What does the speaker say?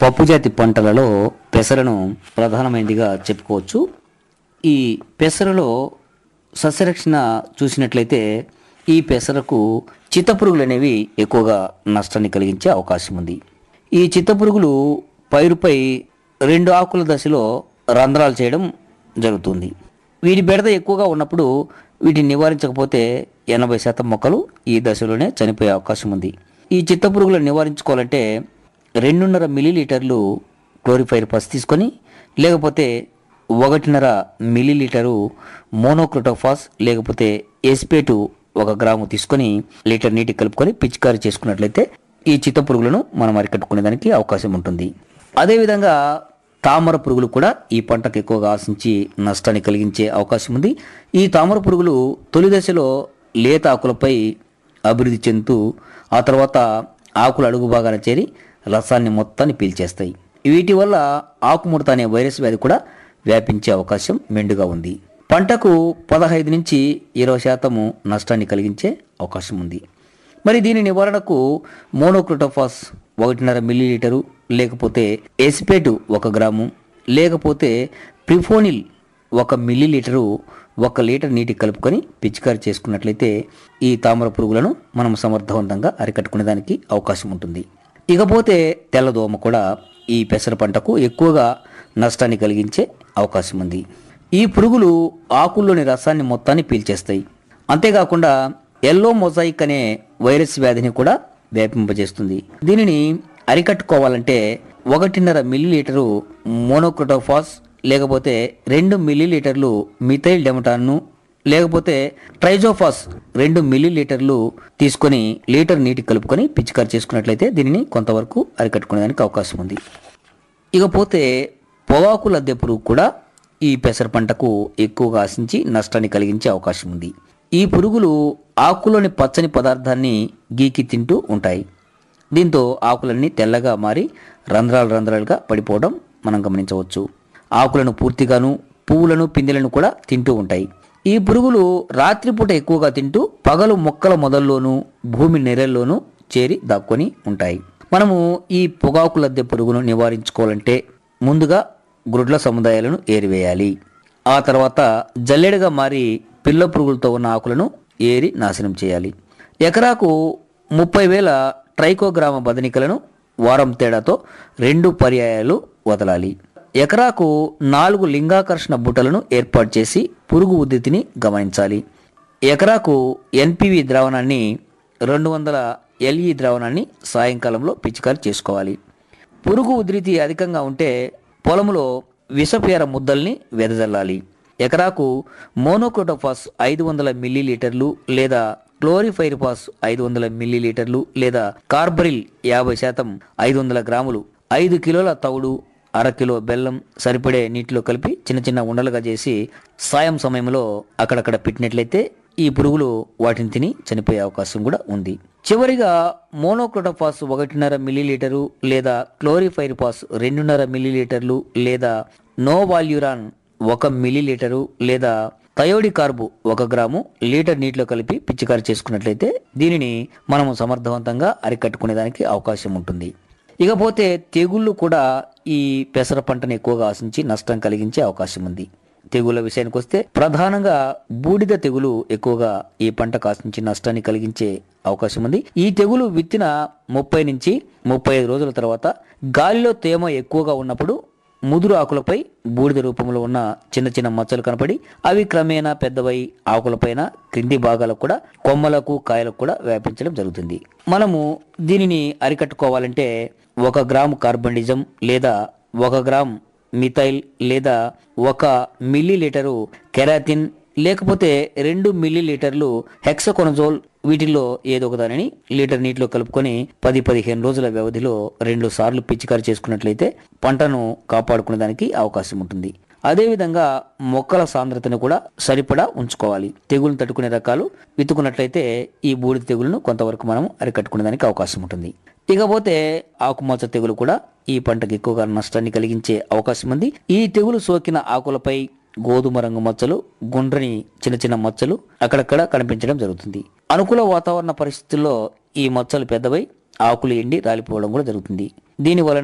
పప్పుజాతి పంటలలో పెసరను ప్రధానమైనదిగా చెప్పుకోవచ్చు ఈ పెసరలో సస్యరక్షణ చూసినట్లయితే ఈ పెసరకు చిత్తపురుగులు అనేవి ఎక్కువగా నష్టాన్ని కలిగించే అవకాశం ఉంది ఈ చిత్తపురుగులు పైరుపై రెండు ఆకుల దశలో రంధ్రాలు చేయడం జరుగుతుంది వీటి బెడద ఎక్కువగా ఉన్నప్పుడు వీటిని నివారించకపోతే ఎనభై శాతం మొక్కలు ఈ దశలోనే చనిపోయే అవకాశం ఉంది ఈ చిత్తపురుగులను నివారించుకోవాలంటే రెండున్నర మిల్లీలీటర్లు క్లోరిఫైర్ పస్ తీసుకొని లేకపోతే ఒకటిన్నర మిల్లీలీటరు మోనోక్రోటోఫాస్ లేకపోతే ఎస్పేటు ఒక గ్రాము తీసుకొని లీటర్ నీటి కలుపుకొని పిచికారీ చేసుకున్నట్లయితే ఈ చిత్త పురుగులను మనం అరికట్టుకునే దానికి అవకాశం ఉంటుంది అదేవిధంగా తామర పురుగులు కూడా ఈ పంటకు ఎక్కువగా ఆశించి నష్టాన్ని కలిగించే అవకాశం ఉంది ఈ తామర పురుగులు తొలి దశలో లేత ఆకులపై అభివృద్ధి చెందుతూ ఆ తర్వాత ఆకుల అడుగు భాగాన చేరి రసాన్ని మొత్తాన్ని పీల్చేస్తాయి వీటి వల్ల ఆకుముడత అనే వైరస్ వ్యాధి కూడా వ్యాపించే అవకాశం మెండుగా ఉంది పంటకు పదహైదు నుంచి ఇరవై శాతము నష్టాన్ని కలిగించే అవకాశం ఉంది మరి దీని నివారణకు మోనోక్రోటోఫాస్ ఒకటిన్నర మిల్లీలీటరు లేకపోతే ఎసిపేటు ఒక గ్రాము లేకపోతే ప్రిఫోనిల్ ఒక మిల్లీలీటరు ఒక లీటర్ నీటి కలుపుకొని పిచికారి చేసుకున్నట్లయితే ఈ తామర పురుగులను మనం సమర్థవంతంగా అరికట్టుకునే దానికి అవకాశం ఉంటుంది ఇకపోతే తెల్లదోమ కూడా ఈ పెసర పంటకు ఎక్కువగా నష్టాన్ని కలిగించే అవకాశం ఉంది ఈ పురుగులు ఆకుల్లోని రసాన్ని మొత్తాన్ని పీల్చేస్తాయి అంతేకాకుండా ఎల్లో మొజాయిక్ అనే వైరస్ వ్యాధిని కూడా వ్యాపింపజేస్తుంది దీనిని అరికట్టుకోవాలంటే ఒకటిన్నర మిల్లీలీటరు మోనోక్రోటోఫాస్ లేకపోతే రెండు మిల్లీలీటర్లు మిథైల్ డెమటాన్ను లేకపోతే ట్రైజోఫాస్ రెండు మిల్లీలీటర్లు తీసుకొని లీటర్ నీటి కలుపుకొని పిచికారి చేసుకున్నట్లయితే దీనిని కొంతవరకు అరికట్టుకునేదానికి అవకాశం ఉంది ఇకపోతే పొగాకు లద్దె పురుగు కూడా ఈ పెసర పంటకు ఎక్కువగా ఆశించి నష్టాన్ని కలిగించే అవకాశం ఉంది ఈ పురుగులు ఆకులోని పచ్చని పదార్థాన్ని గీకి తింటూ ఉంటాయి దీంతో ఆకులన్నీ తెల్లగా మారి రంధ్రాలు రంధ్రాలుగా పడిపోవడం మనం గమనించవచ్చు ఆకులను పూర్తిగాను పువ్వులను పిందెలను కూడా తింటూ ఉంటాయి ఈ పురుగులు రాత్రిపూట ఎక్కువగా తింటూ పగలు మొక్కల మొదల్లోనూ భూమి నెరల్లోనూ చేరి దాక్కొని ఉంటాయి మనము ఈ పొగాకు లద్దె పురుగును నివారించుకోవాలంటే ముందుగా గ్రుడ్ల సముదాయాలను ఏరివేయాలి ఆ తర్వాత జల్లెడగా మారి పిల్ల పురుగులతో ఉన్న ఆకులను ఏరి నాశనం చేయాలి ఎకరాకు ముప్పై వేల ట్రైకోగ్రామ బదనికలను వారం తేడాతో రెండు పర్యాయాలు వదలాలి ఎకరాకు నాలుగు లింగాకర్షణ బుట్టలను ఏర్పాటు చేసి పురుగు ఉద్ధృతిని గమనించాలి ఎకరాకు ఎన్పివి ద్రావణాన్ని రెండు వందల ఎల్ఈ ద్రావణాన్ని సాయంకాలంలో పిచికారి చేసుకోవాలి పురుగు ఉధృతి అధికంగా ఉంటే పొలంలో విషపేర ముద్దల్ని వెదజల్లాలి ఎకరాకు మోనోక్రోటోఫాస్ ఐదు వందల మిల్లీలీటర్లు లేదా క్లోరిఫైరిఫాస్ ఐదు వందల మిల్లీలీటర్లు లేదా కార్బరిల్ యాభై శాతం ఐదు వందల గ్రాములు ఐదు కిలోల తవుడు అర కిలో బెల్లం సరిపడే నీటిలో కలిపి చిన్న చిన్న ఉండలుగా చేసి సాయం సమయంలో అక్కడక్కడ పెట్టినట్లయితే ఈ పురుగులు వాటిని తిని చనిపోయే అవకాశం కూడా ఉంది చివరిగా మోనోక్రోటోఫాస్ ఒకటిన్నర మిల్లీలీటరు లేదా క్లోరిఫైరిఫాస్ రెండున్నర మిల్లీలీటర్లు లేదా నోవాల్యూరాన్ ఒక మిల్లీలీటరు లేదా థయోడి కార్బు ఒక గ్రాము లీటర్ నీటిలో కలిపి పిచికారి చేసుకున్నట్లయితే దీనిని మనము సమర్థవంతంగా అరికట్టుకునేదానికి అవకాశం ఉంటుంది ఇకపోతే తెగుళ్ళు కూడా ఈ పెసర పంటను ఎక్కువగా ఆశించి నష్టం కలిగించే అవకాశం ఉంది తెగుళ్ళ విషయానికి వస్తే ప్రధానంగా బూడిద తెగులు ఎక్కువగా ఈ పంటకు ఆశించి నష్టాన్ని కలిగించే అవకాశం ఉంది ఈ తెగులు విత్తిన ముప్పై నుంచి ముప్పై ఐదు రోజుల తర్వాత గాలిలో తేమ ఎక్కువగా ఉన్నప్పుడు ముదురు ఆకులపై బూడిద రూపంలో ఉన్న చిన్న చిన్న మచ్చలు కనపడి అవి క్రమేణా పెద్దవై ఆకులపైన క్రింది భాగాలకు కూడా కొమ్మలకు కాయలకు కూడా వ్యాపించడం జరుగుతుంది మనము దీనిని అరికట్టుకోవాలంటే ఒక గ్రాము కార్బనిజం లేదా ఒక గ్రామ్ మిథైల్ లేదా ఒక మిల్లీ లీటరు కెరాటిన్ లేకపోతే రెండు మిల్లీ లీటర్లు హెక్సకొనజోల్ వీటిల్లో ఏదో ఒక దానిని లీటర్ నీటిలో కలుపుకొని పది పదిహేను రోజుల వ్యవధిలో రెండు సార్లు పిచికారి చేసుకున్నట్లయితే పంటను కాపాడుకునే దానికి అవకాశం ఉంటుంది అదేవిధంగా మొక్కల సాంద్రతను కూడా సరిపడా ఉంచుకోవాలి తెగులను తట్టుకునే రకాలు విత్తుకున్నట్లయితే ఈ బూడిద తెగులను కొంతవరకు మనం అరికట్టుకునే దానికి అవకాశం ఉంటుంది ఇకపోతే ఆకుమచ్చ తెగులు కూడా ఈ పంటకు ఎక్కువగా నష్టాన్ని కలిగించే అవకాశం ఉంది ఈ తెగులు సోకిన ఆకులపై గోధుమ రంగు మచ్చలు గుండ్రని చిన్న చిన్న మచ్చలు అక్కడక్కడ కనిపించడం జరుగుతుంది అనుకూల వాతావరణ పరిస్థితుల్లో ఈ మచ్చలు పెద్దవై ఆకులు ఎండి రాలిపోవడం కూడా జరుగుతుంది దీని వలన